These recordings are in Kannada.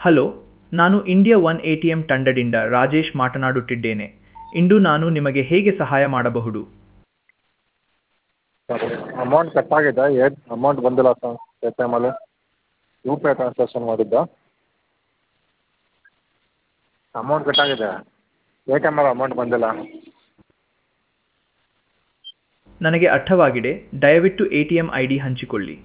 ಹಲೋ ನಾನು India one A T M ತಂಡದಿಂದ ರಾಜೇಶ್ ಮಾತನಾಡುತ್ತಿದ್ದೇನೆ ಇಂದು ನಾನು ನಿಮಗೆ ಹೇಗೆ ಸಹಾಯ ಮಾಡಬಹುದು ಸರಿ ಅಮೌಂಟ್ ಕಟ್ಟಾಗಿದೆ ಏನು ಅಮೌಂಟ್ ಬಂದಿಲ್ಲ ಸರ್ ಎ ಟಿ ಎಮಲ್ಲಿ ಯು ಪಿ ಐ ಟ್ರಾನ್ಸಾಕ್ಷನ್ ಮಾಡಿದ್ದು ಅಮೌಂಟ್ ಕಟ್ಟಾಗಿದೆ ಎ ಟಿ ಎಮಲ್ಲಿ ಅಮೌಂಟ್ ಬಂದಿಲ್ಲ ನನಗೆ ಅರ್ಥವಾಗಿದೆ ದಯವಿಟ್ಟು A T M I D ಹಂಚಿಕೊಳ್ಳಿ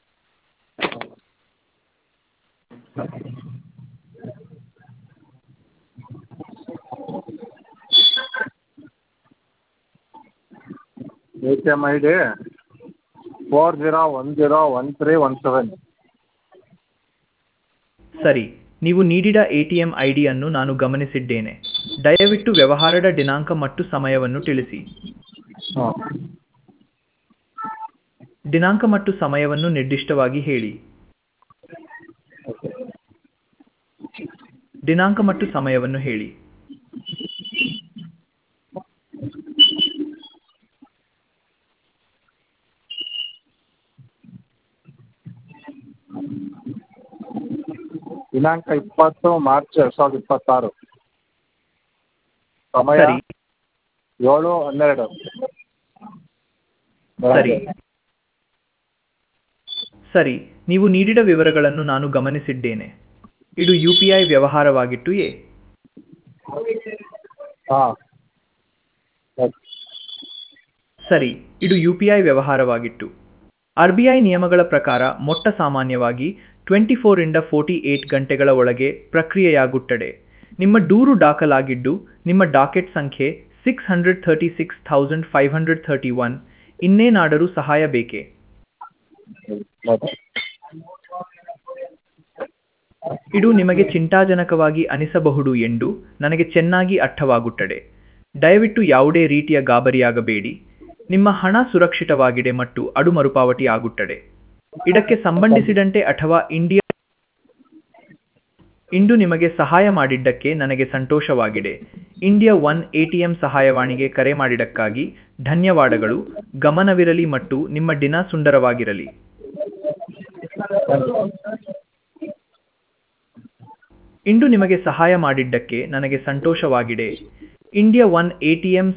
A T M I D four zero one zero one three one seven ಸರಿ ನೀವು ನೀಡಿದ ಎ ಟಿ ಎಂ ಐ ಡಿಯನ್ನು ನಾನು ಗಮನಿಸಿದ್ದೇನೆ ದಯವಿಟ್ಟು ವ್ಯವಹಾರದ ದಿನಾಂಕ ಮತ್ತು ಸಮಯವನ್ನು ತಿಳಿಸಿ ಹಾಂ ದಿನಾಂಕ ಮತ್ತು ಸಮಯವನ್ನು ನಿರ್ದಿಷ್ಟವಾಗಿ ಹೇಳಿ ದಿನಾಂಕ ಮತ್ತು ಸಮಯವನ್ನು ಹೇಳಿ ದಿನಾಂಕ ಇಪ್ಪತ್ತು ಮಾರ್ಚ್ ಎರಡು ಸಾವಿರದ ಇಪ್ಪತ್ತಾರು ಸಮಯ ಸರಿ ಏಳು ಹನ್ನೆರಡು ಸರಿ ಸರಿ ನೀವು ನೀಡಿದ ವಿವರಗಳನ್ನು ನಾನು ಗಮನಿಸಿದ್ದೇನೆ ಇದು ಯು ಪಿ ಐ ವ್ಯವಹಾರವಾಗಿತ್ತು ಎ ಹಾಂ ಸರಿ ಇದು ಯು ಪಿ ಐ ವ್ಯವಹಾರವಾಗಿತ್ತು ಆರ್ ಬಿ ಐ ನಿಯಮಗಳ ಪ್ರಕಾರ ಮೊಟ್ಟ ಸಾಮಾನ್ಯವಾಗಿ ಟ್ವೆಂಟಿ ಫೋರಿಂದ ಫೋರ್ಟಿ ಏಟ್ ಗಂಟೆಗಳ ಒಳಗೆ ಪ್ರಕ್ರಿಯೆಯಾಗುತ್ತದೆ ನಿಮ್ಮ ದೂರು ದಾಖಲಾಗಿದ್ದು ನಿಮ್ಮ ಡಾಕೆಟ್ ಸಂಖ್ಯೆ six hundred thirty six thousand five hundred thirty one ಇನ್ನೇನಾದರೂ ಸಹಾಯ ಬೇಕೇ ಮತ್ತೆ ಇದು ನಿಮಗೆ ಚಿಂತಾಜನಕವಾಗಿ ಅನಿಸಬಹುದು ಎಂದು ನನಗೆ ಚೆನ್ನಾಗಿ ಅರ್ಥವಾಗುತ್ತದೆ ದಯವಿಟ್ಟು ಯಾವುದೇ ರೀತಿಯ ಗಾಬರಿಯಾಗಬೇಡಿ ನಿಮ್ಮ ಹಣ ಸುರಕ್ಷಿತವಾಗಿದೆ ಮತ್ತು ಅದು ಮರುಪಾವತಿ ಆಗುತ್ತದೆ ಇದಕ್ಕೆ ಸಂಬಂಧಿಸಿದಂತೆ ಅಥವಾ ಇಂಡಿಯಾ ಇಂದು ನಿಮಗೆ ಸಹಾಯ ಮಾಡಿದ್ದಕ್ಕೆ ನನಗೆ ಸಂತೋಷವಾಗಿದೆ ಇಂಡಿಯಾ ಒನ್ ಎಟಿಎಂ ಸಹಾಯವಾಣಿಗೆ ಕರೆ ಮಾಡಿದ್ದಕ್ಕಾಗಿ ಧನ್ಯವಾದಗಳು ಗಮನವಿರಲಿ ಮತ್ತು ನಿಮ್ಮ ದಿನ ಸುಂದರವಾಗಿರಲಿ ಇಂದು ನಿಮಗೆ ಸಹಾಯ ಮಾಡಿದ್ದಕ್ಕೆ ನನಗೆ ಸಂತೋಷವಾಗಿದೆ ಇಂಡಿಯಾ ಒನ್ ಎಟಿಎಂ